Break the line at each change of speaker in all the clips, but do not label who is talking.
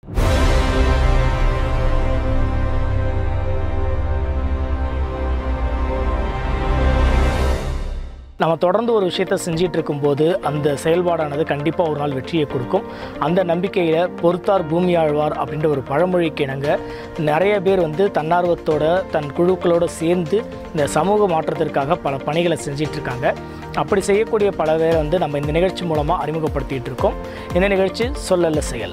நம்ம தொடர்ந்து ஒரு விஷயத்தை செஞ்சிட்டு இருக்கும்போது அந்த செயல்பாடானது கண்டிப்பாக ஒரு நாள் வெற்றியை கொடுக்கும் அந்த நம்பிக்கையில் பொறுத்தார் பூமி ஆழ்வார் அப்படின்ற ஒரு பழமொழிக்கு இணங்க நிறைய பேர் வந்து தன்னார்வத்தோட தன் குழுக்களோடு சேர்ந்து இந்த சமூக மாற்றத்திற்காக பல பணிகளை செஞ்சிட்டு இருக்காங்க அப்படி செய்யக்கூடிய பல பேரை வந்து நம்ம இந்த நிகழ்ச்சி மூலமாக அறிமுகப்படுத்திட்டு இருக்கோம் இந்த நிகழ்ச்சி சொல்லல்ல செயல்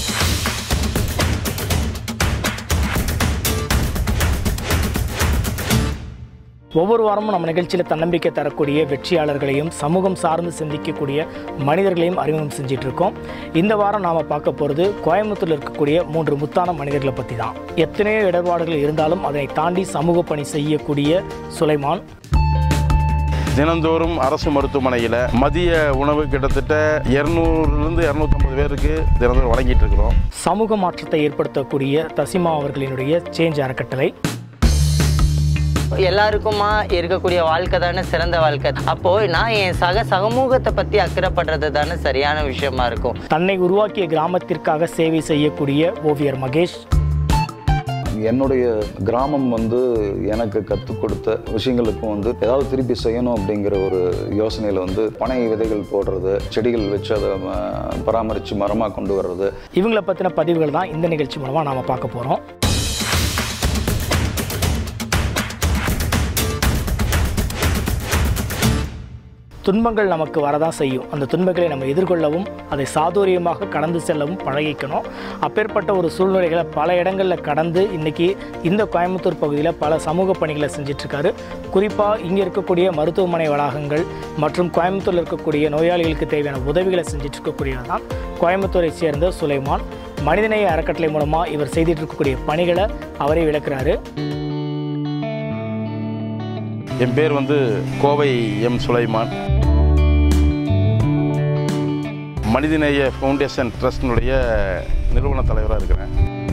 ஒவ்வொரு வாரமும் நம்ம நிகழ்ச்சியில் தன்னம்பிக்கை தரக்கூடிய வெற்றியாளர்களையும் சமூகம் சார்ந்து சிந்திக்கக்கூடிய மனிதர்களையும் அறிமுகம் செஞ்சிட்டு இருக்கோம் இந்த வாரம் நாம் பார்க்க போகிறது கோயம்புத்தூரில் இருக்கக்கூடிய மூன்று முத்தான மனிதர்களை பற்றி தான் எத்தனையோ இடர்பாடுகள் இருந்தாலும் அதனை தாண்டி சமூக பணி செய்யக்கூடிய சுலைமான்
தினந்தோறும் அரசு மருத்துவமனையில் மதிய உணவு கிட்டத்தட்ட இரநூறுலேருந்து இரநூத்தம்பது பேருக்கு தினந்தோறும் வழங்கிட்டு இருக்கிறோம்
சமூக மாற்றத்தை ஏற்படுத்தக்கூடிய தசிமா அவர்களினுடைய சேஞ்ச் அறக்கட்டளை
எல்லாருக்குமா இருக்கக்கூடிய வாழ்க்கை தானே சிறந்த வாழ்க்கை அப்போ நான் என் சக சமூகத்தை பத்தி அக்கறைப்படுறது தானே சரியான விஷயமா இருக்கும்
தன்னை உருவாக்கிய கிராமத்திற்காக சேவை செய்யக்கூடிய ஓவியர் மகேஷ்
என்னுடைய கிராமம் வந்து எனக்கு கற்றுக் கொடுத்த விஷயங்களுக்கும் வந்து ஏதாவது திருப்பி செய்யணும் அப்படிங்கிற ஒரு யோசனையில் வந்து பனை விதைகள் போடுறது செடிகள் வச்சு அதை ம- பராமரித்து மரமாக கொண்டு வர்றது
இவங்களை பற்றின பதிவுகள் தான் இந்த நிகழ்ச்சி மூலமாக நாம் பார்க்க போகிறோம் துன்பங்கள் நமக்கு வரதான் செய்யும் அந்த துன்பங்களை நம்ம எதிர்கொள்ளவும் அதை சாதுரியமாக கடந்து செல்லவும் பழகிக்கணும் அப்பேற்பட்ட ஒரு சூழ்நிலைகளை பல இடங்களில் கடந்து இன்னைக்கு இந்த கோயம்புத்தூர் பகுதியில் பல சமூக பணிகளை செஞ்சிட்ருக்காரு குறிப்பாக இங்கே இருக்கக்கூடிய மருத்துவமனை வளாகங்கள் மற்றும் கோயம்புத்தூரில் இருக்கக்கூடிய நோயாளிகளுக்கு தேவையான உதவிகளை செஞ்சுட்டு இருக்கக்கூடியவர் தான் கோயம்புத்தூரை சேர்ந்த சுலைமான் மனிதநேய அறக்கட்டளை மூலமாக இவர் செய்துட்டு இருக்கக்கூடிய பணிகளை அவரே விளக்குறாரு
என் பேர் வந்து கோவை எம் சுலைமான் மனிதநேய ஃபவுண்டேஷன் ட்ரஸ்டினுடைய நிறுவன தலைவராக இருக்கிறேன்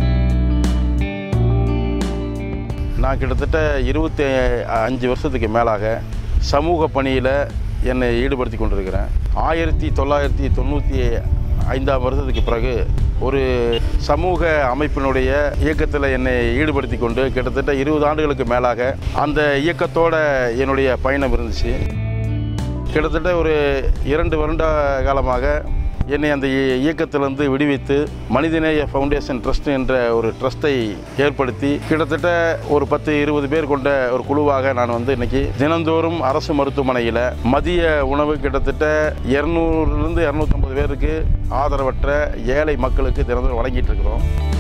நான் கிட்டத்தட்ட இருபத்தி அஞ்சு வருஷத்துக்கு மேலாக சமூக பணியில் என்னை ஈடுபடுத்தி கொண்டிருக்கிறேன் ஆயிரத்தி தொள்ளாயிரத்தி தொண்ணூற்றி ஐந்தாம் வருஷத்துக்கு பிறகு ஒரு சமூக அமைப்பினுடைய இயக்கத்தில் என்னை ஈடுபடுத்தி கொண்டு கிட்டத்தட்ட இருபது ஆண்டுகளுக்கு மேலாக அந்த இயக்கத்தோட என்னுடைய பயணம் இருந்துச்சு கிட்டத்தட்ட ஒரு இரண்டு வருட காலமாக என்னை அந்த இய- இயக்கத்திலிருந்து விடுவித்து மனிதநேய ஃபவுண்டேஷன் ட்ரஸ்ட் என்ற ஒரு ட்ரஸ்ட்டை ஏற்படுத்தி கிட்டத்தட்ட ஒரு பத்து இருபது பேர் கொண்ட ஒரு குழுவாக நான் வந்து இன்னைக்கு தினந்தோறும் அரசு மருத்துவமனையில் மதிய உணவு கிட்டத்தட்ட இரநூறுலேருந்து இரநூத்தம்பது பேருக்கு ஆதரவற்ற ஏழை மக்களுக்கு தினந்தோறும் வழங்கிட்டு இருக்கிறோம்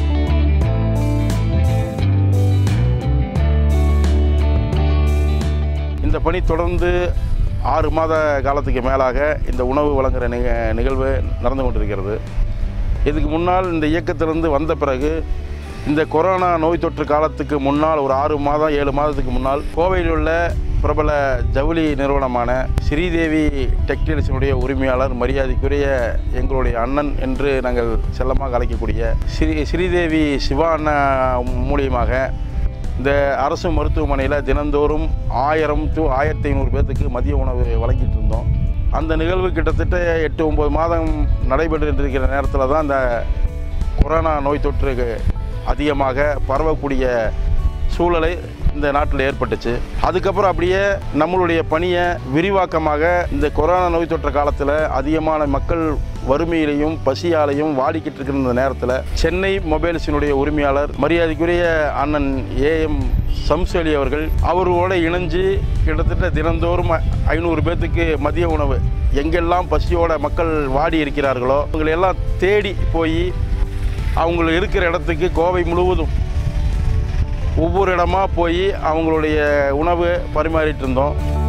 இந்த பணி தொடர்ந்து ஆறு மாத காலத்துக்கு மேலாக இந்த உணவு வழங்குகிற நிக நிகழ்வு நடந்து கொண்டிருக்கிறது இதுக்கு முன்னால் இந்த இயக்கத்திலிருந்து வந்த பிறகு இந்த கொரோனா நோய் தொற்று காலத்துக்கு முன்னால் ஒரு ஆறு மாதம் ஏழு மாதத்துக்கு முன்னால் கோவையில் உள்ள பிரபல ஜவுளி நிறுவனமான ஸ்ரீதேவி டெக்டைல்ஸினுடைய உரிமையாளர் மரியாதைக்குரிய எங்களுடைய அண்ணன் என்று நாங்கள் செல்லமாக அழைக்கக்கூடிய ஸ்ரீ ஸ்ரீதேவி சிவா அண்ணா மூலியமாக இந்த அரசு மருத்துவமனையில் தினந்தோறும் ஆயிரம் டு ஆயிரத்தி ஐநூறு பேர்த்துக்கு மதிய உணவு வழங்கிட்டு இருந்தோம் அந்த நிகழ்வு கிட்டத்தட்ட எட்டு ஒம்பது மாதம் நடைபெற்று இருக்கிற நேரத்தில் தான் இந்த கொரோனா நோய் தொற்று அதிகமாக பரவக்கூடிய சூழலை இந்த நாட்டில் ஏற்பட்டுச்சு அதுக்கப்புறம் அப்படியே நம்மளுடைய பணியை விரிவாக்கமாக இந்த கொரோனா நோய் தொற்று காலத்தில் அதிகமான மக்கள் வறுமையிலையும் பசியாலையும் வாடிக்கிட்டு இருக்கிற இந்த நேரத்தில் சென்னை மொபைல்ஸினுடைய உரிமையாளர் மரியாதைக்குரிய அண்ணன் ஏஎம் சம்சலி அவர்கள் அவரோட இணைஞ்சு கிட்டத்தட்ட தினந்தோறும் ஐநூறு பேர்த்துக்கு மதிய உணவு எங்கெல்லாம் பசியோட மக்கள் வாடி இருக்கிறார்களோ அவங்களையெல்லாம் தேடி போய் அவங்க இருக்கிற இடத்துக்கு கோவை முழுவதும் ஒவ்வொரு இடமா போய் அவங்களுடைய உணவு பரிமாறிட்டு இருந்தோம்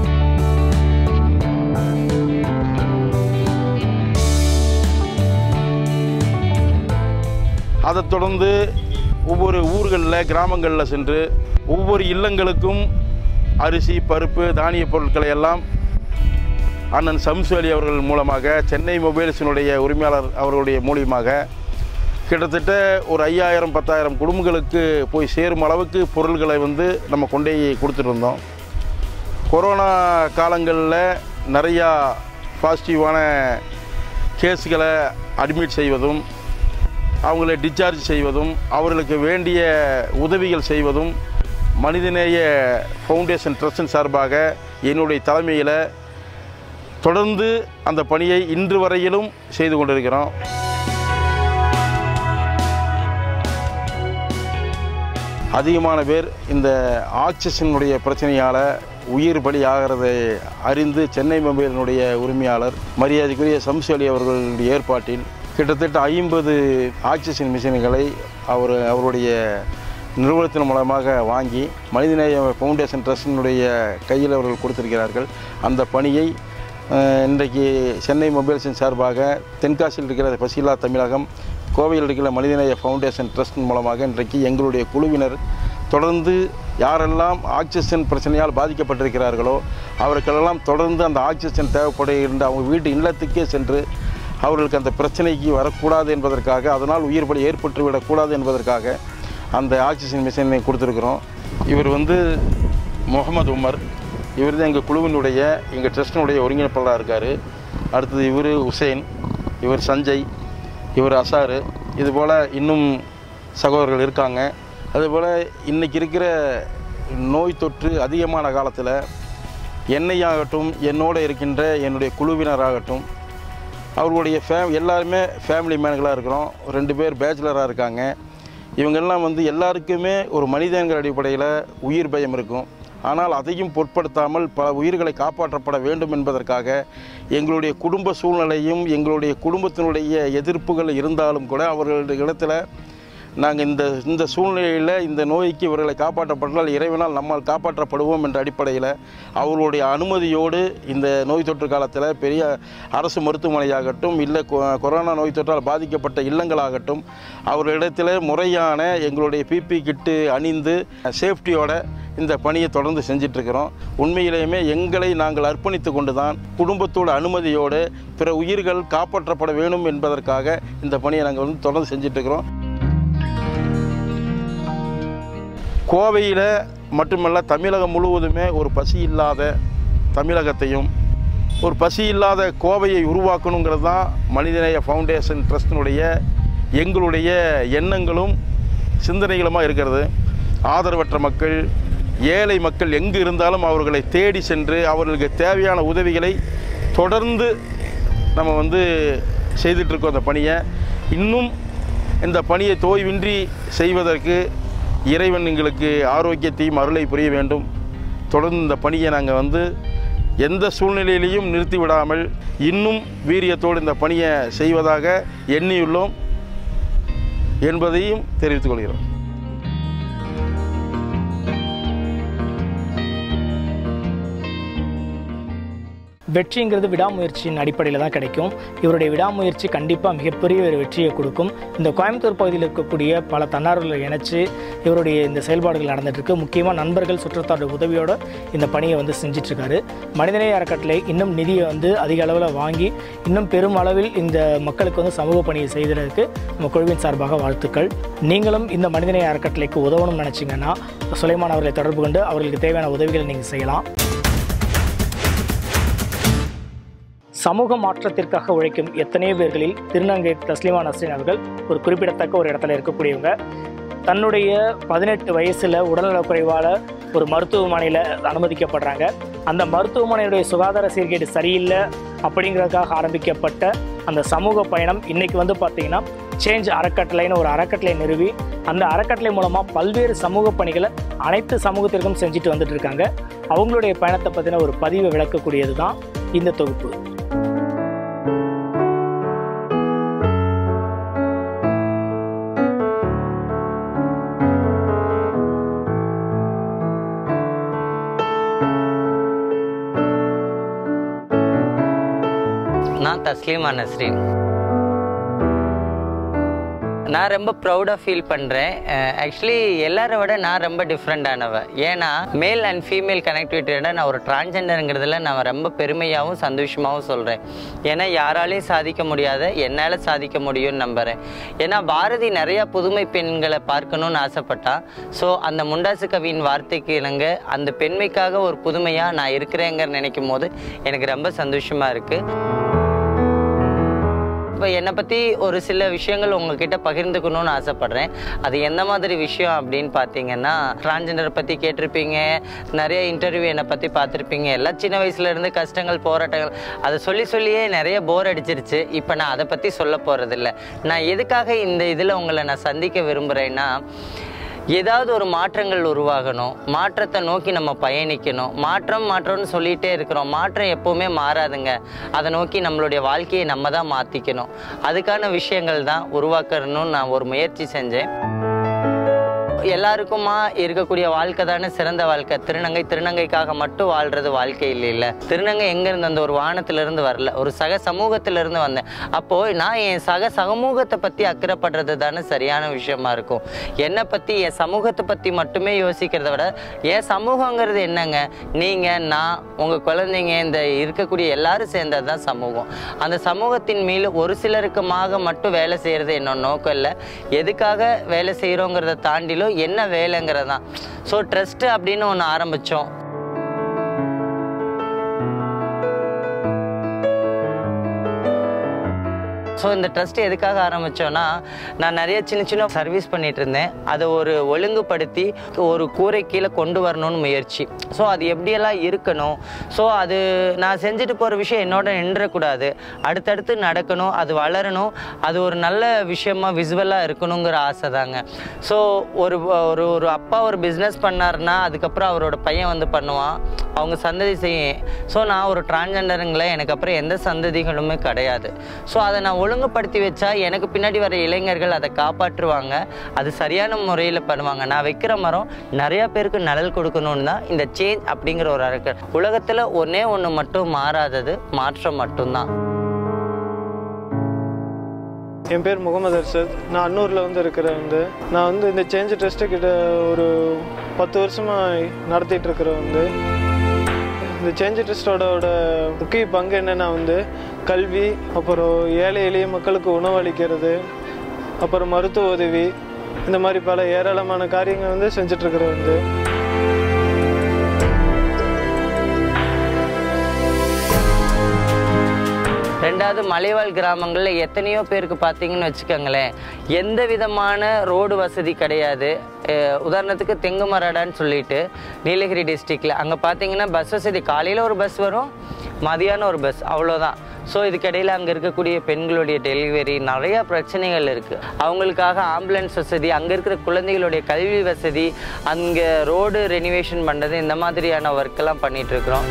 அதைத் தொடர்ந்து ஒவ்வொரு ஊர்களில் கிராமங்களில் சென்று ஒவ்வொரு இல்லங்களுக்கும் அரிசி பருப்பு தானிய பொருட்களை எல்லாம் அண்ணன் சம்சு அலி அவர்கள் மூலமாக சென்னை மொபைல்ஸினுடைய உரிமையாளர் அவர்களுடைய மூலியமாக கிட்டத்தட்ட ஒரு ஐயாயிரம் பத்தாயிரம் குடும்பங்களுக்கு போய் சேரும் அளவுக்கு பொருள்களை வந்து நம்ம கொண்டே கொடுத்துட்டு இருந்தோம் கொரோனா காலங்களில் நிறையா பாசிட்டிவான கேஸுகளை அட்மிட் செய்வதும் அவங்களை டிஸ்சார்ஜ் செய்வதும் அவர்களுக்கு வேண்டிய உதவிகள் செய்வதும் மனிதநேய ஃபவுண்டேஷன் ட்ரஸ்டின் சார்பாக என்னுடைய தலைமையில் தொடர்ந்து அந்த பணியை இன்று வரையிலும் செய்து கொண்டிருக்கிறோம் அதிகமான பேர் இந்த ஆக்சிஜனுடைய பிரச்சனையால் உயிர் பலி ஆகிறதை அறிந்து சென்னை மொபைலினுடைய உரிமையாளர் மரியாதைக்குரிய சம்சலி அவர்களுடைய ஏற்பாட்டில் கிட்டத்தட்ட ஐம்பது ஆக்சிஜன் மிஷின்களை அவர் அவருடைய நிறுவனத்தின் மூலமாக வாங்கி மனிதநேய ஃபவுண்டேஷன் ட்ரஸ்டினுடைய கையில் அவர்கள் கொடுத்திருக்கிறார்கள் அந்த பணியை அஹ், இன்றைக்கு சென்னை மொபைல்ஸின் சார்பாக தென்காசியில் இருக்கிற பசிலா தமிழகம் கோவையில் இருக்கிற மனிதநேய ஃபவுண்டேஷன் ட்ரஸ்ட் மூலமாக இன்றைக்கு எங்களுடைய குழுவினர் தொடர்ந்து யாரெல்லாம் ஆக்சிஜன் பிரச்சனையால் பாதிக்கப்பட்டிருக்கிறார்களோ அவருக்கெல்லாம் தொடர்ந்து அந்த ஆக்சிஜன் தேவைப்படுகின்ற அவங்க வீட்டு இல்லத்துக்கே சென்று அவர்களுக்கு அந்த பிரச்சனைக்கு வரக்கூடாது என்பதற்காக அதனால் உயிர் பலி ஏற்பட்டுவிடக்கூடாது என்பதற்காக அந்த ஆக்சிஜன் மிஷினை கொடுத்துருக்குறோம் இவர் வந்து முகமது உமர் இவர் தான் எங்கள் குழுவினுடைய எங்கள் ட்ரஸ்டினுடைய ஒருங்கிணைப்பாளராக இருக்கார் அடுத்தது இவர் உசேன் இவர் சஞ்சய் இவர் அசாரு இதுபோல் இன்னும் சகோதரர்கள் இருக்காங்க அதுபோல் இன்றைக்கி இருக்கிற நோய் தொற்று அதிகமான காலத்தில் என்னையாகட்டும் என்னோட இருக்கின்ற என்னுடைய குழுவினராகட்டும் அவர்களுடைய ஃபே எல்லாருமே ஃபேமிலி மேன்களாக இருக்கிறோம் ரெண்டு பேர் பேச்சுலராக இருக்காங்க இவங்கெல்லாம் வந்து எல்லாருக்குமே ஒரு மனிதன்கிற அடிப்படையில் உயிர் பயம் இருக்கும் ஆனால் அதையும் பொருட்படுத்தாமல் பல உயிர்களை காப்பாற்றப்பட வேண்டும் என்பதற்காக எங்களுடைய குடும்ப சூழ்நிலையும் எங்களுடைய குடும்பத்தினுடைய எதிர்ப்புகள் இருந்தாலும் கூட அவர்களுடைய இடத்துல நாங்கள் இந்த இந்த சூழ்நிலையில் இந்த நோய்க்கு இவர்களை காப்பாற்றப்பட்டால் இறைவனால் நம்மால் காப்பாற்றப்படுவோம் என்ற அடிப்படையில் அவர்களுடைய அனுமதியோடு இந்த நோய் தொற்று காலத்தில் பெரிய அரசு மருத்துவமனையாகட்டும் இல்லை கொ- கொரோனா நோய் தொற்றால் பாதிக்கப்பட்ட இல்லங்களாகட்டும் அவர்களிடத்தில் முறையான எங்களுடைய பிபி கிட்டு அணிந்து சேஃப்டியோட இந்த பணியை தொடர்ந்து செஞ்சிட்ருக்கிறோம் உண்மையிலேயுமே எங்களை நாங்கள் அர்ப்பணித்து கொண்டு தான் குடும்பத்தோட அனுமதியோடு பிற உயிர்கள் காப்பாற்றப்பட வேண்டும் என்பதற்காக இந்த பணியை நாங்கள் வந்து தொடர்ந்து செஞ்சிட்ருக்கிறோம் கோவையில் மட்டுமல்ல தமிழகம் முழுவதுமே ஒரு பசி இல்லாத தமிழகத்தையும் ஒரு பசி இல்லாத கோவையை உருவாக்கணுங்கிறது தான் மனிதநேய ஃபவுண்டேஷன் ட்ரஸ்டினுடைய எங்களுடைய எண்ணங்களும் சிந்தனைகளுமாக இருக்கிறது ஆதரவற்ற மக்கள் ஏழை மக்கள் எங்கு இருந்தாலும் அவர்களை தேடி சென்று அவர்களுக்கு தேவையான உதவிகளை தொடர்ந்து நம்ம வந்து செய்துட்ருக்கோம் அந்த பணியை இன்னும் இந்த பணியை தோய்வின்றி செய்வதற்கு இறைவன் எங்களுக்கு ஆரோக்கியத்தையும் அருளை புரிய வேண்டும் தொடர்ந்து இந்த பணியை நாங்கள் வந்து எந்த சூழ்நிலையிலையும் நிறுத்தி விடாமல் இன்னும் வீரியத்தோடு இந்த பணியை செய்வதாக எண்ணியுள்ளோம் என்பதையும் தெரிவித்துக் கொள்கிறோம்
வெற்றிங்கிறது விடாமுயற்சியின் அடிப்படையில் தான் கிடைக்கும் இவருடைய விடாமுயற்சி கண்டிப்பாக மிகப்பெரிய ஒரு வெற்றியை கொடுக்கும் இந்த கோயம்புத்தூர் பகுதியில் இருக்கக்கூடிய பல தன்னார்வலர்களை இணைச்சு இவருடைய இந்த செயல்பாடுகள் நடந்துட்டு இருக்கு முக்கியமாக நண்பர்கள் சுற்றத்தாரோட உதவியோட இந்த பணியை வந்து செஞ்சுட்டு இருக்காரு மனிதநேய அறக்கட்டளை இன்னும் நிதியை வந்து அதிக அளவில் வாங்கி இன்னும் பெரும் அளவில் இந்த மக்களுக்கு வந்து சமூக பணியை செய்ததற்கு நம்ம குழுவின் சார்பாக வாழ்த்துக்கள் நீங்களும் இந்த மனிதநேய அறக்கட்டளைக்கு உதவணும்னு நினச்சிங்கன்னா சுலைமான் அவர்களை தொடர்பு கொண்டு அவர்களுக்கு தேவையான உதவிகளை நீங்கள் செய்யலாம் சமூக மாற்றத்திற்காக உழைக்கும் எத்தனையோ பேர்களில் திருநங்கை தஸ்லிமா நஸ்ரீன் அவர்கள் ஒரு குறிப்பிடத்தக்க ஒரு இடத்துல இருக்கக்கூடியவங்க தன்னுடைய பதினெட்டு வயசில் உடல்நலக்குறைவால் ஒரு மருத்துவமனையில் அனுமதிக்கப்படுறாங்க அந்த மருத்துவமனையுடைய சுகாதார சீர்கேடு சரியில்லை அப்படிங்கிறதுக்காக ஆரம்பிக்கப்பட்ட அந்த சமூக பயணம் இன்னைக்கு வந்து பார்த்தீங்கன்னா சேஞ்ச் அறக்கட்டளைன்னு ஒரு அறக்கட்டளை நிறுவி அந்த அறக்கட்டளை மூலமாக பல்வேறு சமூக பணிகளை அனைத்து சமூகத்திற்கும் செஞ்சுட்டு வந்துட்டு இருக்காங்க அவங்களுடைய பயணத்தை பற்றின ஒரு பதிவை விளக்கக்கூடியது தான் இந்த தொகுப்பு
நான் தஸ்லீமா நஸ்ரீன் நான் ரொம்ப ப்ரௌடாக ஃபீல் பண்ணுறேன் ஆக்சுவலி எல்லாரை விட நான் ரொம்ப டிஃப்ரெண்டானவ ஏன்னா மேல் அண்ட் ஃபீமேல் கனெக்டிவிட்டியோட நான் ஒரு டிரான்ஸ்ஜெண்டருங்கிறதுல நான் ரொம்ப பெருமையாகவும் சந்தோஷமாகவும் சொல்கிறேன் ஏன்னா யாராலையும் சாதிக்க முடியாத என்னால் சாதிக்க முடியும்னு நம்புகிறேன் ஏன்னா பாரதி நிறையா புதுமை பெண்களை பார்க்கணும்னு ஆசைப்பட்டா ஸோ அந்த முண்டாசு கவியின் வார்த்தைக்கு இணங்க அந்த பெண்மைக்காக ஒரு புதுமையாக நான் இருக்கிறேங்கிற நினைக்கும் போது எனக்கு ரொம்ப சந்தோஷமாக இருக்குது இப்போ என்னை பற்றி ஒரு சில விஷயங்கள் உங்ககிட்ட பகிர்ந்துக்கணும்னு ஆசைப்பட்றேன் அது எந்த மாதிரி விஷயம் அப்படின்னு பார்த்தீங்கன்னா டிரான்ஜெண்டரை பற்றி கேட்டிருப்பீங்க நிறைய இன்டர்வியூ என்னை பற்றி பார்த்துருப்பீங்க எல்லாம் சின்ன வயசுலேருந்து கஷ்டங்கள் போராட்டங்கள் அதை சொல்லி சொல்லியே நிறைய போர் அடிச்சிருச்சு இப்போ நான் அதை பற்றி சொல்ல போகிறதில்ல நான் எதுக்காக இந்த இதில் உங்களை நான் சந்திக்க விரும்புகிறேன்னா ஏதாவது ஒரு மாற்றங்கள் உருவாகணும் மாற்றத்தை நோக்கி நம்ம பயணிக்கணும் மாற்றம் மாற்றம்னு சொல்லிகிட்டே இருக்கிறோம் மாற்றம் எப்போவுமே மாறாதுங்க அதை நோக்கி நம்மளுடைய வாழ்க்கையை நம்ம தான் மாற்றிக்கணும் அதுக்கான விஷயங்கள் தான் உருவாக்கணும்னு நான் ஒரு முயற்சி செஞ்சேன் எல்லாருக்குமா இருக்கக்கூடிய வாழ்க்கை தானே சிறந்த வாழ்க்கை திருநங்கை திருநங்கைக்காக மட்டும் வாழ்றது வாழ்க்கை இல்லை இல்லை திருநங்கை எங்கேருந்து அந்த ஒரு வானத்திலிருந்து வரல ஒரு சக சமூகத்திலிருந்து வந்தேன் அப்போது நான் என் சக சமூகத்தை பற்றி அக்கறைப்படுறது தானே சரியான விஷயமா இருக்கும் என்னை பற்றி என் சமூகத்தை பற்றி மட்டுமே யோசிக்கிறத விட என் சமூகங்கிறது என்னங்க நீங்கள் நான் உங்கள் குழந்தைங்க இந்த இருக்கக்கூடிய எல்லாரும் சேர்ந்தது தான் சமூகம் அந்த சமூகத்தின் மீது ஒரு சிலருக்குமாக மட்டும் வேலை செய்கிறது என்னோட நோக்கம் இல்லை எதுக்காக வேலை செய்கிறோங்கிறத தாண்டிலும் என்ன வேலைங்கிறது தான் ஸோ ட்ரஸ்ட்டு அப்படின்னு ஒன்று ஆரம்பித்தோம் ஸோ இந்த ட்ரஸ்ட் எதுக்காக ஆரம்பித்தோன்னா நான் நிறைய சின்ன சின்ன சர்வீஸ் பண்ணிட்டு இருந்தேன் அதை ஒரு ஒழுங்குபடுத்தி ஒரு கூரை கீழே கொண்டு வரணும்னு முயற்சி ஸோ அது எப்படியெல்லாம் இருக்கணும் ஸோ அது நான் செஞ்சுட்டு போகிற விஷயம் என்னோட நின்றக்கூடாது அடுத்தடுத்து நடக்கணும் அது வளரணும் அது ஒரு நல்ல விஷயமா விசுவலாக இருக்கணுங்கிற ஆசை தாங்க ஸோ ஒரு ஒரு ஒரு அப்பா ஒரு பிஸ்னஸ் பண்ணாருன்னா அதுக்கப்புறம் அவரோட பையன் வந்து பண்ணுவான் அவங்க சந்ததி செய்யும் ஸோ நான் ஒரு டிரான்ஜெண்டருங்களே எனக்கு அப்புறம் எந்த சந்ததிகளுமே கிடையாது ஸோ அதை நான் ஒழுங்குபடுத்தி வச்சா எனக்கு பின்னாடி வர இளைஞர்கள் அதை காப்பாற்றுவாங்க அது சரியான முறையில் பண்ணுவாங்க நான் வைக்கிற மரம் நிறைய பேருக்கு நிழல் கொடுக்கணும்னு தான் இந்த சேஞ்ச் அப்படிங்கிற ஒரு அரக்கர் உலகத்தில் ஒன்றே ஒன்று மட்டும் மாறாதது மாற்றம் மட்டும்தான்
என் பேர் முகமது அர்ஷத் நான் அன்னூரில் வந்து இருக்கிறேன் வந்து நான் வந்து இந்த சேஞ்ச் ட்ரஸ்ட்டு கிட்ட ஒரு பத்து வருஷமாக நடத்திட்டு இருக்கிறேன் வந்து இந்த சேஞ்ச் ட்ரஸ்டோட முக்கிய பங்கு என்னென்னா வந்து கல்வி அப்புறம் ஏழை எளிய மக்களுக்கு உணவு அளிக்கிறது அப்புறம் மருத்துவ உதவி இந்த மாதிரி பல ஏராளமான காரியங்கள் வந்து செஞ்சிட்ருக்கிறேன் வந்து
ரெண்டாவது மலைவாழ் கிராமங்களில் எத்தனையோ பேருக்கு பார்த்தீங்கன்னு வச்சுக்கோங்களேன் எந்த விதமான ரோடு வசதி கிடையாது அஹ் உதாரணத்துக்கு தெங்குமரடான்னு சொல்லிட்டு நீலகிரி டிஸ்ட்ரிக்டில் அங்கே பார்த்தீங்கன்னா பஸ் வசதி காலையில் ஒரு பஸ் வரும் மதியானம் ஒரு பஸ் அவ்வளோதான் ஸோ இதுக்கிடையில் அங்கே இருக்கக்கூடிய பெண்களுடைய டெலிவரி நிறையா பிரச்சனைகள் இருக்குது அவங்களுக்காக ஆம்புலன்ஸ் வசதி அங்கே இருக்கிற குழந்தைகளுடைய கல்வி வசதி அங்கே ரோடு ரெனிவேஷன் பண்ணுறது இந்த மாதிரியான ஒர்க்கெல்லாம் பண்ணிகிட்ருக்குறோம்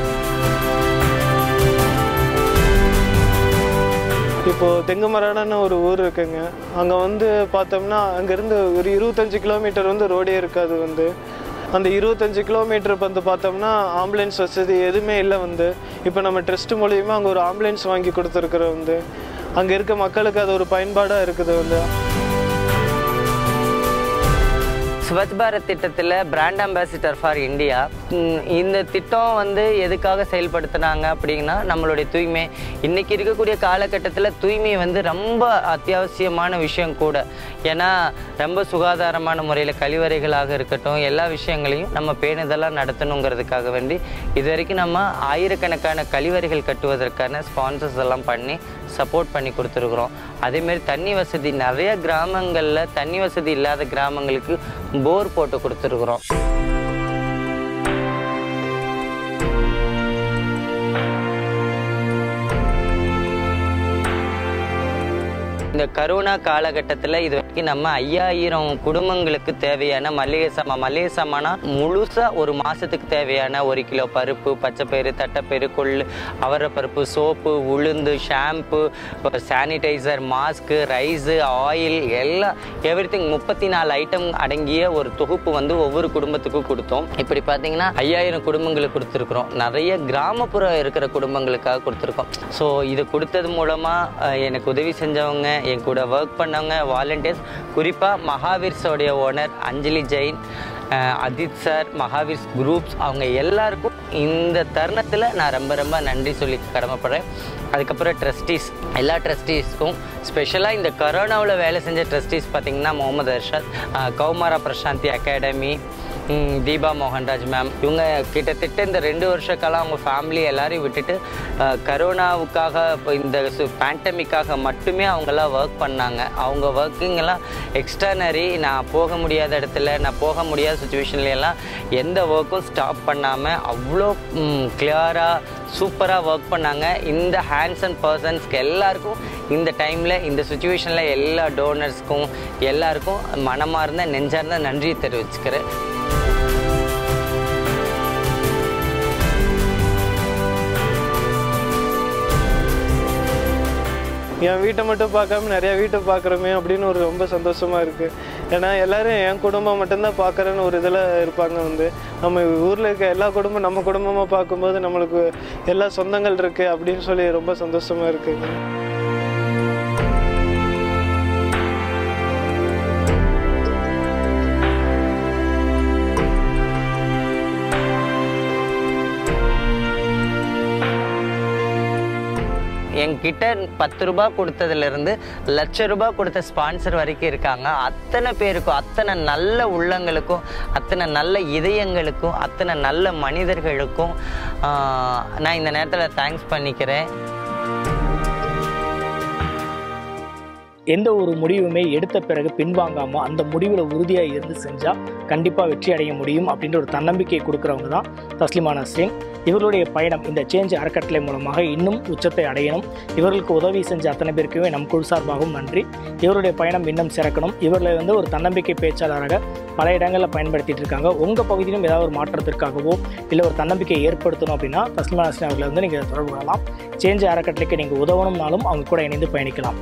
இப்போது தெங்குமராடன்னு ஒரு ஊர் இருக்குங்க அங்கே வந்து பார்த்தோம்னா அங்கேருந்து ஒரு இருபத்தஞ்சி கிலோமீட்டர் வந்து ரோடே இருக்காது வந்து அந்த இருபத்தஞ்சி கிலோமீட்டர் வந்து பார்த்தோம்னா ஆம்புலன்ஸ் வசதி எதுவுமே இல்லை வந்து இப்போ நம்ம ட்ரஸ்ட் மூலியமாக அங்கே ஒரு ஆம்புலன்ஸ் வாங்கி கொடுத்துருக்குறோம் வந்து அங்கே இருக்க மக்களுக்கு அது ஒரு பயன்பாடாக இருக்குது வந்து
ஸ்வச் பாரத் திட்டத்தில் பிராண்ட் அம்பாசிடர் ஃபார் இந்தியா இந்த திட்டம் வந்து எதுக்காக செயல்படுத்துனாங்க அப்படின்னா நம்மளுடைய தூய்மை இன்றைக்கி இருக்கக்கூடிய காலகட்டத்தில் தூய்மை வந்து ரொம்ப அத்தியாவசியமான விஷயம் கூட ஏன்னா ரொம்ப சுகாதாரமான முறையில் கழிவறைகளாக இருக்கட்டும் எல்லா விஷயங்களையும் நம்ம பேணுதலாக நடத்தணுங்கிறதுக்காக வேண்டி இது வரைக்கும் நம்ம ஆயிரக்கணக்கான கழிவறைகள் கட்டுவதற்கான ஸ்பான்சர்ஸ் எல்லாம் பண்ணி சப்போர்ட் பண்ணி கொடுத்துருக்குறோம் அதேமாரி தண்ணி வசதி நிறைய கிராமங்களில் தண்ணி வசதி இல்லாத கிராமங்களுக்கு போர் போட்டு கொடுத்துருக்குறோம் இந்த கரோனா காலகட்டத்தில் இது வரைக்கும் நம்ம ஐயாயிரம் குடும்பங்களுக்கு தேவையான மளிகை சாமான் மளிகை சாமானா முழுசாக ஒரு மாதத்துக்கு தேவையான ஒரு கிலோ பருப்பு பச்சைப்பயிறு தட்டைப்பயிறு கொள்ளு அவரைப்பருப்பு சோப்பு உளுந்து shampoo sanitiser mask rice oil எல்லாம் எவ்ரி திங் முப்பத்தி நாலு ஐட்டம் அடங்கிய ஒரு தொகுப்பு வந்து ஒவ்வொரு குடும்பத்துக்கும் கொடுத்தோம் இப்படி பார்த்தீங்கன்னா ஐயாயிரம் குடும்பங்களுக்கு கொடுத்துருக்குறோம் நிறைய கிராமப்புற இருக்கிற குடும்பங்களுக்காக கொடுத்துருக்கோம் ஸோ இது கொடுத்தது மூலமாக எனக்கு உதவி செஞ்சவங்க என் கூட ஒர்க் பண்ணவங்க வாலண்டியர்ஸ் குறிப்பாக மகாவீர்ஸோடைய ஓனர் அஞ்சலி ஜெயின் அஹ் அஜித் சார் மகாவீர்ஸ் குரூப்ஸ் அவங்க எல்லாருக்கும் இந்த தருணத்தில் நான் ரொம்ப ரொம்ப நன்றி சொல்லி கடமைப்படுறேன் அதுக்கப்புறம் ட்ரஸ்டீஸ் எல்லா ட்ரஸ்டீஸ்க்கும் ஸ்பெஷலாக இந்த கரோனாவில் வேலை செஞ்ச ட்ரஸ்டீஸ் பார்த்திங்கன்னா முகமது அர்ஷத் அஹ் கௌமாரா பிரசாந்தி அகாடமி ம், தீபா மோகன்ராஜ் மேம் இவங்க கிட்டத்தட்ட இந்த ரெண்டு வருஷ காலம் அவங்க ஃபேமிலி எல்லாரையும் விட்டுட்டு அஹ், கரோனாவுக்காக இப்போ இந்த பேண்டமிக்காக மட்டுமே அவங்கெல்லாம் ஒர்க் பண்ணாங்க அவங்க ஒர்க்கிங்கெல்லாம் எக்ஸ்டர்னரி நான் போக முடியாத இடத்துல நான் போக முடியாத சுச்சுவேஷன்ல எல்லாம் எந்த ஒர்க்கும் ஸ்டாப் பண்ணாமல் அவ்வளோ கிளியராக சூப்பராக ஒர்க் பண்ணாங்க இந்த ஹேண்ட்ஸ் அண்ட் பர்சன்ஸ்க்கு எல்லாருக்கும் இந்த டைமில் இந்த சுச்சுவேஷனில் எல்லா டோனர்ஸ்க்கும் எல்லாருக்கும் மனமார்ந்த நெஞ்சார்ந்த நன்றியை தெரிவிச்சுக்கிறேன்
என் வீட்டை மட்டும் பார்க்காம நிறைய வீட்டை பார்க்குறோமே அப்படின்னு ஒரு ரொம்ப சந்தோஷமா இருக்கு ஏன்னா எல்லாரும் என் குடும்பம் மட்டும்தான் பார்க்குறேன்னு ஒரு இதில் இருப்பாங்க வந்து நம்ம ஊரில் இருக்க எல்லா குடும்பம் நம்ம குடும்பமாக பார்க்கும்போது நம்மளுக்கு எல்லா சொந்தங்கள் இருக்கு அப்படின்னு சொல்லி ரொம்ப சந்தோஷமா இருக்கு
என்கிட்ட பத்து ரூபாய் கொடுத்ததுலேருந்து லட்ச ரூபாய் கொடுத்த ஸ்பான்சர் வரைக்கும் இருக்காங்க அத்தனை பேருக்கும் அத்தனை நல்ல உள்ளங்களுக்கும் அத்தனை நல்ல இதயங்களுக்கும் அத்தனை நல்ல மனிதர்களுக்கும் ஆஹ், நான் இந்த நேரத்தில் தேங்க்ஸ் பண்ணிக்கிறேன்
எந்த ஒரு முடிவுமே எடுத்த பிறகு பின்வாங்காமல் அந்த முடிவில் உறுதியாக இருந்து செஞ்சால் கண்டிப்பாக வெற்றி அடைய முடியும் அப்படின்ற ஒரு தன்னம்பிக்கை கொடுக்குறவங்க தான் தஸ்லிமா நஸ்ரீன் இவர்களுடைய பயணம் இந்த சேஞ்ச் அறக்கட்டளை மூலமாக இன்னும் உச்சத்தை அடையணும் இவர்களுக்கு உதவி செஞ்ச அத்தனை பேருக்குமே நம் குழு சார்பாகவும் நன்றி இவருடைய பயணம் இன்னும் சிறக்கணும் இவர்களை வந்து ஒரு தன்னம்பிக்கை பேச்சாளராக பல இடங்களில் பயன்படுத்திட்டு இருக்காங்க உங்கள் பகுதியிலும் ஏதாவது ஒரு மாற்றத்திற்காகவோ இல்லை ஒரு தன்னம்பிக்கையை ஏற்படுத்தணும் அப்படின்னா தஸ்லிமா நஸ்ரீன் அவர்களை வந்து நீங்கள் தொடர்பு கொள்ளலாம் சேஞ்ச் அறக்கட்டளைக்கு நீங்கள் உதவணும்னாலும் அவங்க கூட இணைந்து பயணிக்கலாம்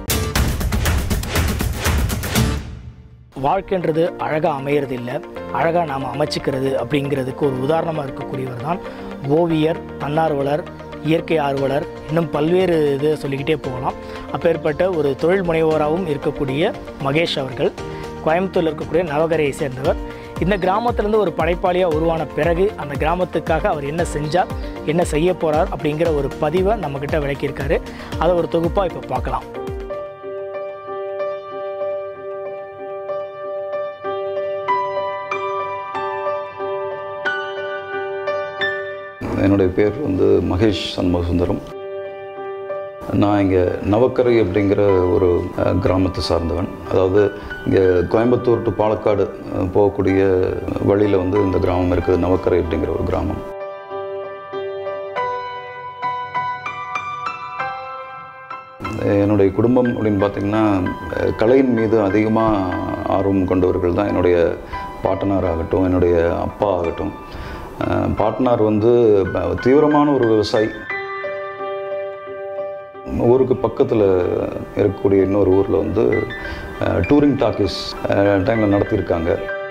வாழ்க்கைன்றது அழகாக அமையறது இல்லை அழகாக நாம் அமைச்சிக்கிறது அப்படிங்கிறதுக்கு ஒரு உதாரணமாக இருக்கக்கூடியவர் தான் ஓவியர் தன்னார்வலர் இயற்கை ஆர்வலர் இன்னும் பல்வேறு இது சொல்லிக்கிட்டே போகலாம் அப்பேற்பட்ட ஒரு தொழில் முனைவோராகவும் இருக்கக்கூடிய மகேஷ் அவர்கள் கோயம்புத்தூரில் இருக்கக்கூடிய நவகரையை சேர்ந்தவர் இந்த கிராமத்திலேருந்து ஒரு படைப்பாளியாக உருவான பிறகு அந்த கிராமத்துக்காக அவர் என்ன செஞ்சார் என்ன செய்ய போகிறார் அப்படிங்கிற ஒரு பதிவை நம்மக்கிட்ட விளக்கியிருக்காரு அதை ஒரு தொகுப்பாக இப்போ பார்க்கலாம்
என்னுடைய பேர் வந்து மகேஷ் சண்முகசுந்தரம் நான் இங்கே நவக்கரை அப்படிங்கிற ஒரு அஹ், கிராமத்தை சார்ந்தவன் அதாவது இங்கே கோயம்புத்தூர் டு பாலக்காடு அஹ், போகக்கூடிய வழியில் வந்து இந்த கிராமம் இருக்குது நவக்கரை அப்படிங்கிற ஒரு கிராமம் என்னுடைய குடும்பம் அப்படின்னு பார்த்திங்கன்னா அஹ், கலையின் மீது அதிகமாக ஆர்வம் கொண்டவர்கள் தான் என்னுடைய பாட்டனார் ஆகட்டும் என்னுடைய அப்பா ஆகட்டும் அஹ், பாட்டனார் வந்து ப- தீவிரமான ஒரு விவசாயி ஊருக்கு பக்கத்தில் இருக்கக்கூடிய இன்னொரு ஊரில் வந்து டூரிங் டாக்கீஸ் டைமில் நடத்தியிருக்காங்க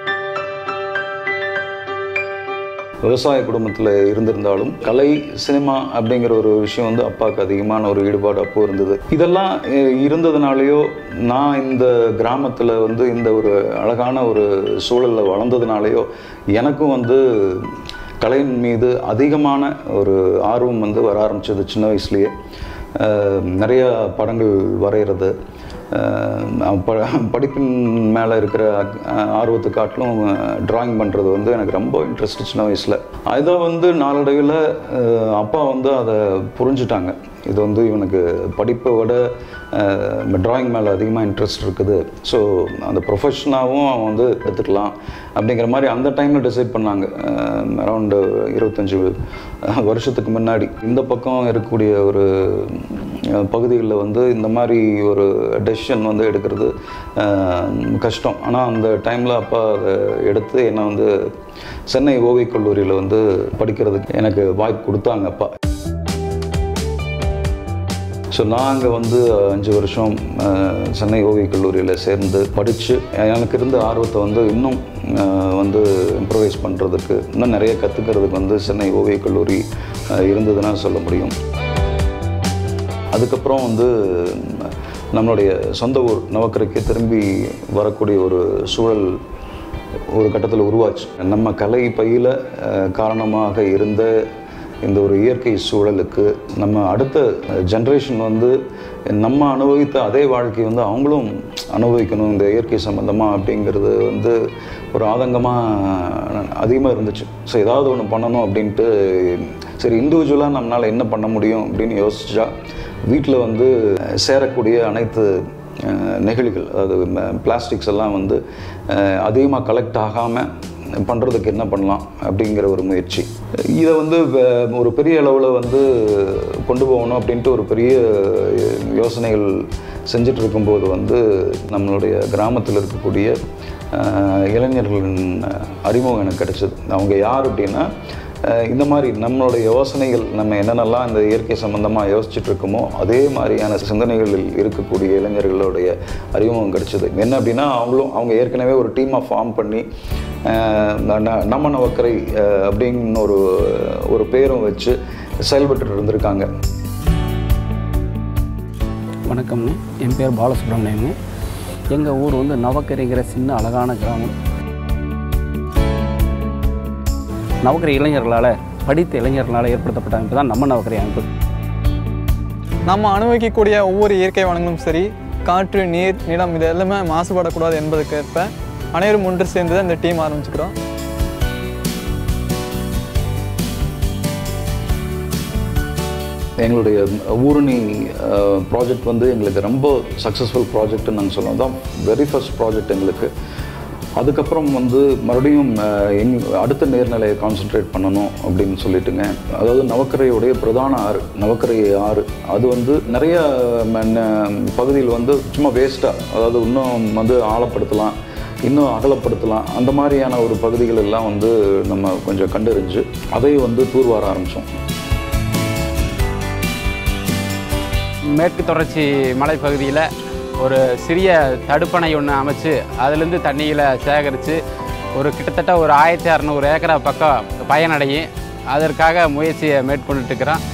விவசாய குடும்பத்தில் இருந்திருந்தாலும் கலை சினிமா அப்படிங்கிற ஒரு விஷயம் வந்து அப்பாவுக்கு அதிகமான ஒரு ஈடுபாடு அப்போ இருந்தது இதெல்லாம் அஹ், இருந்ததுனாலேயோ நான் இந்த கிராமத்தில் வந்து இந்த ஒரு அழகான ஒரு சூழலில் வளர்ந்ததுனாலேயோ எனக்கும் வந்து கலையின் மீது அதிகமான ஒரு ஆர்வம் வந்து வர ஆரம்பிச்சது சின்ன வயசுலேயே அஹ், நிறைய படங்கள் வரைகிறது அஹ் ப படிப்பின் மேலே இருக்கிற அஹ், ஆர்வத்தை காட்டிலும் ட்ராயிங் பண்ணுறது வந்து எனக்கு ரொம்ப இன்ட்ரெஸ்ட் சின்ன வயசில் அதை வந்து நாளடைவில் அஹ், அப்பா வந்து அதை புரிஞ்சுட்டாங்க இது வந்து இவனுக்கு படிப்பை விட ட்ராயிங் மேலே அதிகமாக இன்ட்ரெஸ்ட் இருக்குது ஸோ அந்த ப்ரொஃபஷனாகவும் அவன் வந்து எடுத்துக்கலாம் அப்படிங்கிற மாதிரி அந்த டைமில் டிசைட் பண்ணாங்க அரௌண்டு இருபத்தஞ்சி வருஷத்துக்கு முன்னாடி இந்த பக்கம் இருக்கக்கூடிய ஒரு பகுதிகளில் வந்து இந்த மாதிரி ஒரு டெசிஷன் வந்து எடுக்கிறது அஹ், கஷ்டம் ஆனால் அந்த டைமில் அப்பா அதை எடுத்து என்னை வந்து சென்னை ஓவியக் கல்லூரியில் வந்து படிக்கிறதுக்கு எனக்கு வாய்ப்பு கொடுத்தாங்க அப்பா ஸோ நான் அங்கே வந்து அஞ்சு வருஷம் அஹ், சென்னை ஓவியக் கல்லூரியில் சேர்ந்து படித்து எனக்கு இருந்த ஆர்வத்தை வந்து இன்னும் அஹ், வந்து இம்ப்ரவைஸ் பண்ணுறதுக்கு இன்னும் நிறைய கற்றுக்கிறதுக்கு வந்து சென்னை ஓவியக் கல்லூரி அஹ், இருந்ததுன்னா சொல்ல முடியும் அதுக்கப்புறம் வந்து நம்மளுடைய சொந்த ஊர் நவக்கரைக்கு திரும்பி வரக்கூடிய ஒரு சூழல் ஒரு கட்டத்தில் உருவாச்சு நம்ம கலை பையில அஹ், காரணமாக இருந்த இந்த ஒரு இயற்கை சூழலுக்கு நம்ம அடுத்த ஜென்ரேஷன் வந்து நம்ம அனுபவித்த அதே வாழ்க்கை வந்து அவங்களும் அனுபவிக்கணும் இந்த இயற்கை சம்மந்தமாக அப்படிங்கிறது வந்து ஒரு ஆதங்கமாக அதிகமாக இருந்துச்சு ஸோ ஏதாவது ஒன்று பண்ணணும் அப்படின்ட்டு சரி இண்டிவிஜுவலாக நம்மளால் என்ன பண்ண முடியும் அப்படின்னு யோசிச்சா வீட்டில் வந்து சேரக்கூடிய அனைத்து அஹ், நெகிழிகள் அதாவது பிளாஸ்டிக்ஸ் எல்லாம் வந்து அதிகமாக கலெக்ட் ஆகாமல் பண்ணுறதுக்கு என்ன பண்ணலாம் அப்படிங்கிற ஒரு முயற்சி இதை வந்து வ- ஒரு பெரிய அளவில் வந்து கொண்டு போகணும் அப்படின்ட்டு ஒரு பெரிய யோசனைகள் செஞ்சுட்டு இருக்கும்போது வந்து நம்மளுடைய கிராமத்தில் இருக்கக்கூடிய அஹ், இளைஞர்களின் அறிமுகம் எனக்கு கிடைச்சது அவங்க யார் அப்படின்னா அஹ், இந்த மாதிரி நம்மளுடைய யோசனைகள் நம்ம என்னென்னலாம் இந்த இயற்கை சம்மந்தமாக யோசிச்சுட்டு இருக்கோமோ அதே மாதிரியான சிந்தனைகளில் இருக்கக்கூடிய இளைஞர்களுடைய அறிமுகம் கிடைச்சது என்ன அப்படின்னா அவங்களும் அவங்க ஏற்கனவே ஒரு டீமாக ஃபார்ம் பண்ணி அஹ், ந- ந- நம்ம நவக்கரை அஹ், அப்படின்னு ஒரு ஒரு பேரும் வச்சு செயல்பட்டு இருந்திருக்காங்க
வணக்கம்ங்க என் பேர் பாலசுப்ரமணியங்க எங்கள் ஊர் வந்து நவக்கரைங்கிற சின்ன அழகான கிராமம் நவக்கரை இளைஞர்களால் படித்த இளைஞர்களால் ஏற்படுத்தப்பட்ட அமைப்பு தான் நம்ம நவக்கரை அமைப்பு
நம்ம அனுபவிக்கக்கூடிய ஒவ்வொரு இயற்கை வளங்களும் சரி காற்று நீர் நிலம் இது எல்லாமே மாசுபடக்கூடாது என்பதற்கேற்ப அனைவரும் ஒன்று சேர்ந்து தான் இந்த டீம் ஆரம்பிச்சுக்கிறோம்
எங்களுடைய ஊரணி ப்ராஜெக்ட் வந்து எங்களுக்கு ரொம்ப சக்ஸஸ்ஃபுல் ப்ராஜெக்ட்னு நாங்கள் சொல்லலாம் தான் வெரி ஃபர்ஸ்ட் ப்ராஜெக்ட் எங்களுக்கு அதுக்கப்புறம் வந்து மறுபடியும் அஹ், எங் அடுத்த நேர்நிலையை கான்சென்ட்ரேட் பண்ணணும் அப்படின்னு சொல்லிட்டுங்க அதாவது நவக்கரையுடைய பிரதான ஆறு நவக்கரை ஆறு அது வந்து நிறைய ம- ந- பகுதியில் வந்து சும்மா வேஸ்ட்டாக அதாவது இன்னும் வந்து ஆழப்படுத்தலாம் இன்னும் அகலப்படுத்தலாம் அந்த மாதிரியான ஒரு பகுதிகள் எல்லாம் வந்து நம்ம கொஞ்சம் கண்டறிஞ்சு அதை வந்து தூர்வார ஆரம்பித்தோம்
மேற்கு தொடர்ச்சி மலைப்பகுதியில் ஒரு சிறிய தடுப்பணை ஒன்று அமைச்சு அதுலேருந்து தண்ணிகளை சேகரித்து ஒரு கிட்டத்தட்ட ஒரு ஆயிரத்தி அறநூறு ஏக்கரா பக்கம் பயனடையும் அதற்காக முயற்சியை மேற்கொண்டுட்டு இருக்கிறோம்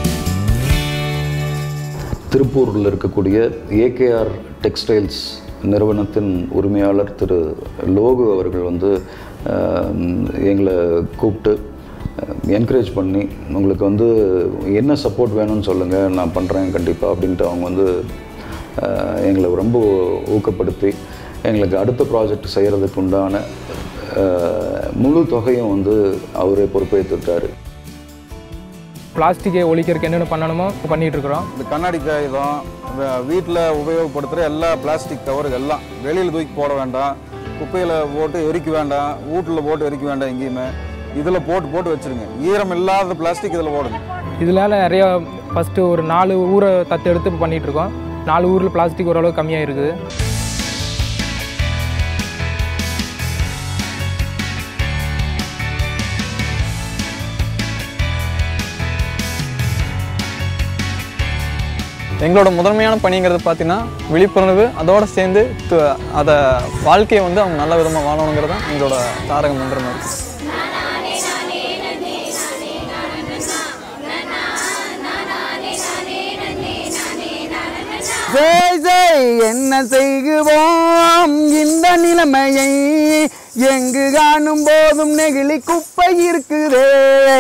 திருப்பூரில் இருக்கக்கூடிய ஏகேஆர் டெக்ஸ்டைல்ஸ் நிறுவனத்தின் உரிமையாளர் திரு லோகு அவர்கள் வந்து அஹ், எங்களை கூப்பிட்டு என்கரேஜ் பண்ணி உங்களுக்கு வந்து என்ன சப்போர்ட் வேணும்னு சொல்லுங்கள் நான் பண்ணுறேன் கண்டிப்பாக அப்படின்ட்டு அவங்க வந்து அஹ், எங்களை ரொம்ப ஊக்கப்படுத்தி எங்களுக்கு அடுத்த ப்ராஜெக்ட் செய்கிறதுக்கு உண்டான அஹ், முழு தொகையும் வந்து அவரே பொறுப்பேற்றுட்டார்
பிளாஸ்டிக்கை ஒழிக்கிறதுக்கு என்னென்ன பண்ணணுமோ பண்ணிட்டு இருக்கிறோம்
இந்த கண்ணாடி காகிதம் வீட்டில் உபயோகப்படுத்துகிற எல்லா பிளாஸ்டிக் கவர்கள் எல்லாம் வெளியில் தூக்கி போட வேண்டாம் குப்பையில் போட்டு எரிக்க வேண்டாம் வீட்டில் போட்டு எரிக்க வேண்டாம் எங்கேயுமே இதில் போட்டு போட்டு வச்சுருங்க ஈரம் இல்லாத பிளாஸ்டிக் இதில் போடுங்க
இதனால நிறைய ஃபஸ்ட்டு ஒரு நாலு ஊரை தத்தெடுத்து இப்போ பண்ணிட்டு இருக்கோம் நாலு ஊரில் பிளாஸ்டிக் ஓரளவு கம்மியாக இருக்குது
எங்களோட முதன்மையான பணிங்கிறது பார்த்தீங்கன்னா விழிப்புணர்வு அதோடு சேர்ந்து து- அதை வாழ்க்கையை வந்து அவங்க நல்ல விதமாக வாழணுங்கிறது தான் எங்களோட தாரக மந்திரமாக இருக்குது
ஜெய் ஜெய் என்ன செய்குவோம் இந்த நிலைமையை எங்கு காணும் போதும் நெகிழி குப்பை இருக்குதே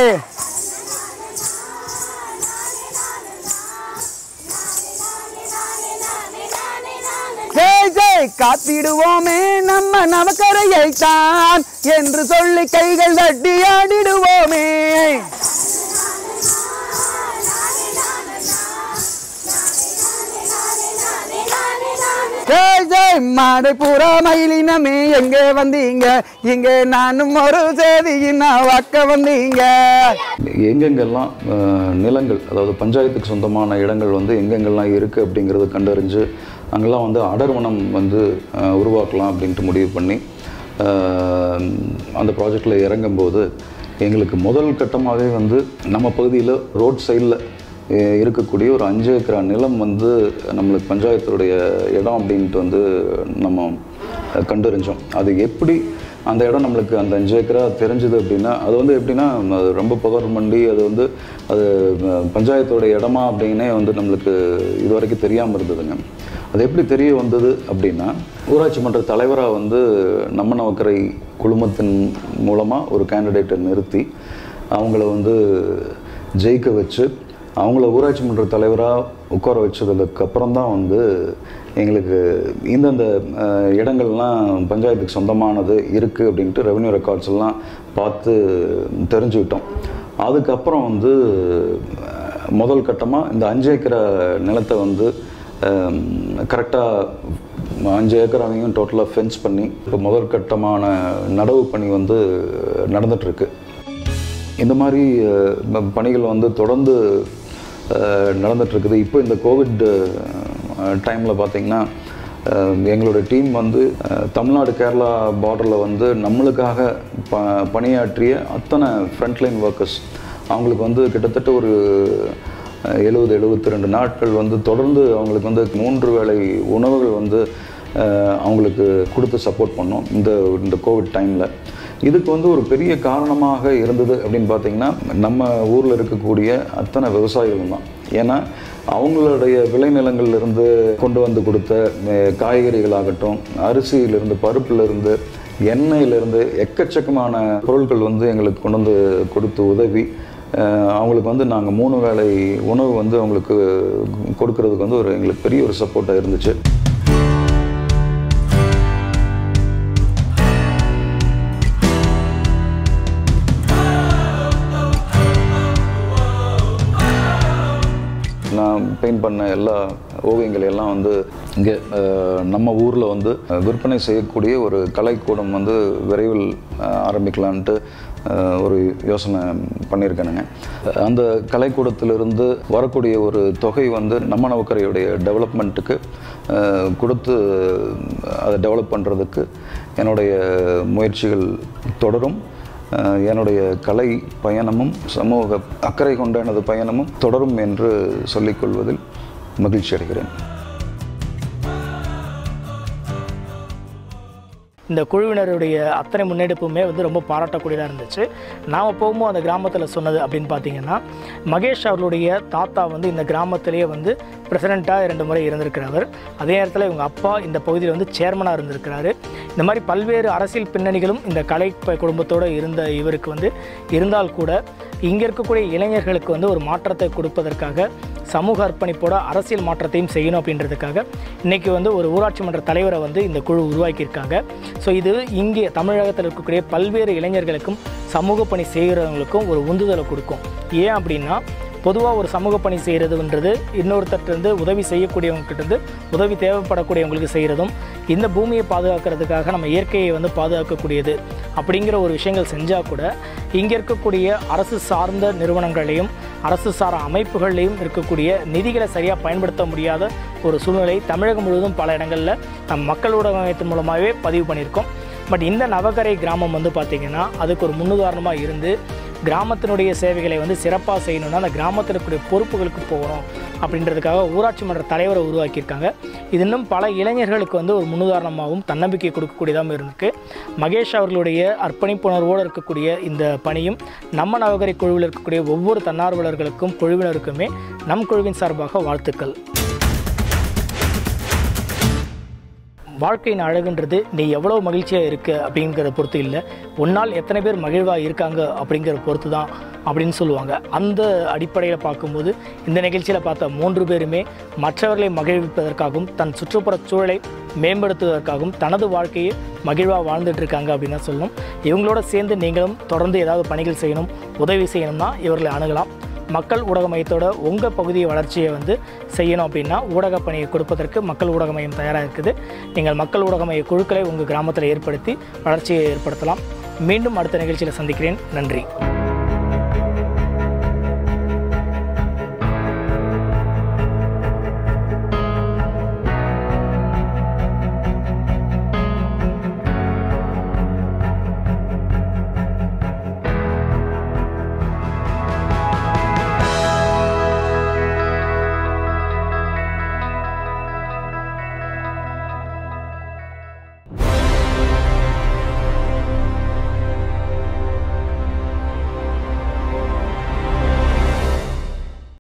ஜெய் ஜெய் காத்திடுவோமே நம்ம நவக்கரையை தான் என்று சொல்லி கைகள் தட்டி ஆடிடுவோமே ஜெய் ஜெய் மாடை பூரா மயிலினமே எங்கே வந்தீங்க இங்கே நானும் ஒரு செய்தியின் வாக்க வந்தீங்க
எங்கெங்கெல்லாம் அஹ், நிலங்கள் அதாவது பஞ்சாயத்துக்கு சொந்தமான இடங்கள் வந்து எங்கெங்கெல்லாம் இருக்குது அப்படிங்கிறத கண்டறிஞ்சு அங்கெல்லாம் வந்து அடர்வனம் வந்து அஹ், உருவாக்கலாம் அப்படின்ட்டு முடிவு பண்ணி அஹ், அந்த ப்ராஜெக்டில் இறங்கும்போது எங்களுக்கு முதல் கட்டமாகவே வந்து நம்ம பகுதியில் ரோட் சைடில் இருக்கக்கூடிய ஒரு அஞ்சு ஏக்கரா நிலம் வந்து நம்மளுக்கு பஞ்சாயத்துடைய இடம் அப்படின்ட்டு வந்து நம்ம அஹ், கண்டறிஞ்சோம் அது எப்படி அந்த இடம் நம்மளுக்கு அந்த அஞ்சு ஏக்கரா தெரிஞ்சது அப்படின்னா அது வந்து எப்படின்னா அது ரொம்ப புகர் மண்டி அது வந்து அது அஹ், பஞ்சாயத்தோட இடமா அப்படின்னே வந்து நம்மளுக்கு இது வரைக்கும் தெரியாமல் இருந்ததுங்க அது எப்படி தெரிய வந்தது அப்படின்னா ஊராட்சி மன்ற தலைவராக வந்து நம்ம நவக்கரை குழுமத்தின் மூலமாக ஒரு கேண்டிடேட்டை நிறுத்தி அவங்கள வந்து ஜெயிக்க வச்சு அவங்கள ஊராட்சி மன்ற தலைவராக உட்கார வச்சதுக்கு அப்புறம் தான் வந்து எங்களுக்கு இந்தந்த அஹ், இடங்கள்லாம் பஞ்சாயத்துக்கு சொந்தமானது இருக்குது அப்படின்ட்டு ரெவென்யூ ரெக்கார்ட்ஸ் எல்லாம் பார்த்து தெரிஞ்சுக்கிட்டோம் அதுக்கப்புறம் வந்து அஹ், முதல் கட்டமாக இந்த அஞ்சு ஏக்கரை நிலத்தை வந்து கரெக்டாக அஞ்சு ஏக்கராவையும் டோட்டலாக ஃபென்ஸ் பண்ணி இப்போ முதல் கட்டமான நடவு பணி வந்து நடந்துகிட்ருக்கு இந்த மாதிரி அஹ், ப- பணிகள் வந்து தொடர்ந்து அஹ், நடந்துட்டு இருக்குது இப்போ இந்த கோவிட் டைமில் பார்த்திங்கன்னா அஹ், எங்களோட டீம் வந்து அஹ், தமிழ்நாடு கேரளா பார்டரில் வந்து நம்மளுக்காக ப பணியாற்றிய அத்தனை ஃப்ரண்ட்லைன் ஒர்க்கர்ஸ் அவங்களுக்கு வந்து கிட்டத்தட்ட ஒரு எழுபது எழுபத்தி ரெண்டு நாட்கள் வந்து தொடர்ந்து அவங்களுக்கு வந்து மூன்று வேளை உணவுகள் வந்து அஹ், அவங்களுக்கு கொடுத்து சப்போர்ட் பண்ணோம் இந்த இந்த கோவிட் டைமில் இதுக்கு வந்து ஒரு பெரிய காரணமாக இருந்தது அப்படின்னு பார்த்தீங்கன்னா நம்ம ஊரில் இருக்கக்கூடிய அத்தனை விவசாயிகள் தான் ஏன்னா அவங்களுடைய விளைநிலங்கள்லேருந்து கொண்டு வந்து கொடுத்த அஹ், காய்கறிகளாகட்டும் அரிசியிலிருந்து பருப்புலேருந்து எண்ணெயிலிருந்து எக்கச்சக்கமான பொருட்கள் வந்து எங்களுக்கு கொண்டு வந்து கொடுத்து உதவி அஹ், அவங்களுக்கு வந்து நாங்கள் மூணு வேளை உணவு வந்து அவங்களுக்கு கொடுக்கறதுக்கு வந்து ஒரு எங்களுக்கு பெரிய ஒரு சப்போர்ட்டாக இருந்துச்சு நான் பெயிண்ட் பண்ண எல்லா ஓவியங்கள் எல்லாம் வந்து இங்கே அஹ், நம்ம ஊரில் வந்து அஹ், விற்பனை செய்யக்கூடிய ஒரு கலைக்கூடம் வந்து விரைவில் அஹ், ஆரம்பிக்கலான்ட்டு அஹ், ஒரு யோசனை பண்ணியிருக்கேனுங்க அந்த கலைக்கூடத்திலிருந்து வரக்கூடிய ஒரு தொகை வந்து நம்ம நவக்கரையுடைய டெவலப்மெண்ட்டுக்கு அஹ், கொடுத்து அதை டெவலப் பண்ணுறதுக்கு என்னுடைய முயற்சிகள் தொடரும் அஹ் என்னுடைய கலை பயணமும் சமூக அக்கறை கொண்ட எனது பயணமும் தொடரும் என்று சொல்லிக்கொள்வதில் மகிழ்ச்சி அடைகிறேன்
இந்த குழுவினருடைய அத்தனை முன்னெடுப்புமே வந்து ரொம்ப பாராட்டக்கூடியதாக இருந்துச்சு நாம் போகும்போது அந்த கிராமத்தில் சொன்னது அப்படின்னு பார்த்தீங்கன்னா மகேஷ் அவர்களுடைய தாத்தா வந்து இந்த கிராமத்திலேயே வந்து பிரசிடெண்ட்டாக இரண்டு முறை இருந்திருக்கிறவர் அதே நேரத்தில் இவங்க அப்பா இந்த பகுதியில் வந்து சேர்மனாக இருந்திருக்கிறாரு இந்த மாதிரி பல்வேறு அரசியல் பின்னணிகளும் இந்த கலை ப- குடும்பத்தோடு இருந்த இவருக்கு வந்து இருந்தால் கூட இங்கே இருக்கக்கூடிய இளைஞர்களுக்கு வந்து ஒரு மாற்றத்தை கொடுப்பதற்காக சமூக அர்ப்பணிப்போட அரசியல் மாற்றத்தையும் செய்யணும் அப்படின்றதுக்காக இன்றைக்கி வந்து ஒரு ஊராட்சி மன்ற தலைவரை வந்து இந்த குழு உருவாக்கியிருக்காங்க ஸோ இது இங்கே தமிழகத்தில் இருக்கக்கூடிய பல்வேறு இளைஞர்களுக்கும் சமூக பணி செய்கிறவங்களுக்கும் ஒரு உந்துதலை கொடுக்கும் ஏன் அப்படின்னா பொதுவாக ஒரு சமூக பணி செய்கிறதுன்றது இன்னொருத்தர்கிட்டருந்து உதவி செய்யக்கூடியவங்ககிட்டருந்து உதவி தேவைப்படக்கூடியவங்களுக்கு செய்கிறதும் இந்த பூமியை பாதுகாக்கிறதுக்காக நம்ம இயற்கையை வந்து பாதுகாக்கக்கூடியது அப்படிங்கிற ஒரு விஷயங்கள் செஞ்சால் கூட இங்கே இருக்கக்கூடிய அரசு சார்ந்த நிறுவனங்களையும் அரசு சார அமைப்புகள்லையும் இருக்கக்கூடிய நிதிகளை சரியாக பயன்படுத்த முடியாத ஒரு சூழ்நிலை தமிழகம் முழுவதும் பல இடங்களில் நம் மக்கள் ஊடகத்தின் மூலமாகவே பதிவு பண்ணியிருக்கோம் பட் இந்த நவகரை கிராமம் வந்து பார்த்திங்கன்னா அதுக்கு ஒரு முன்னுதாரணமாக இருந்து கிராமத்தினுடைய சேவைகளை வந்து சிறப்பாக செய்யணும்னா அந்த கிராமத்தில் இருக்கக்கூடிய பொறுப்புகளுக்கு போகணும் அப்படின்றதுக்காக ஊராட்சி மன்ற தலைவரை உருவாக்கியிருக்காங்க இது இன்னும் பல இளைஞர்களுக்கு வந்து ஒரு முன்னுதாரணமாகவும் தன்னம்பிக்கை கொடுக்கக்கூடியதாகவும் இருந்திருக்கு மகேஷ் அவர்களுடைய அர்ப்பணிப்புணர்வோடு இருக்கக்கூடிய இந்த பணியும் நம்ம நவகரை குழுவில் இருக்கக்கூடிய ஒவ்வொரு தன்னார்வலர்களுக்கும் குழுவினருக்குமே நம் குழுவின் சார்பாக வாழ்த்துக்கள் வாழ்க்கையின் அழகுன்றது நீ எவ்வளோ மகிழ்ச்சியாக இருக்க அப்படிங்கிறத பொறுத்து இல்லை உன்னால் எத்தனை பேர் மகிழ்வாக இருக்காங்க அப்படிங்கிற பொறுத்து தான் அப்படின்னு சொல்லுவாங்க அந்த அடிப்படையில் பார்க்கும்போது இந்த நிகழ்ச்சியில் பார்த்த மூன்று பேருமே மற்றவர்களை மகிழ்விப்பதற்காகவும் தன் சுற்றுப்புறச் சூழலை மேம்படுத்துவதற்காகவும் தனது வாழ்க்கையை மகிழ்வாக வாழ்ந்துட்டு இருக்காங்க அப்படின்னு தான் சொல்லணும் இவங்களோட சேர்ந்து நீங்களும் தொடர்ந்து ஏதாவது பணிகள் செய்யணும் உதவி செய்யணும்னா இவர்களை அணுகலாம் மக்கள் ஊடக மையத்தோட உங்கள் பகுதி வளர்ச்சியை வந்து செய்யணும் அப்படின்னா ஊடக பணியை கொடுப்பதற்கு மக்கள் ஊடக மையம் தயாராக இருக்குது நீங்கள் மக்கள் ஊடக மைய குழுக்களை உங்கள் கிராமத்தில் ஏற்படுத்தி வளர்ச்சியை ஏற்படுத்தலாம் மீண்டும் அடுத்த நிகழ்ச்சியில் சந்திக்கிறேன் நன்றி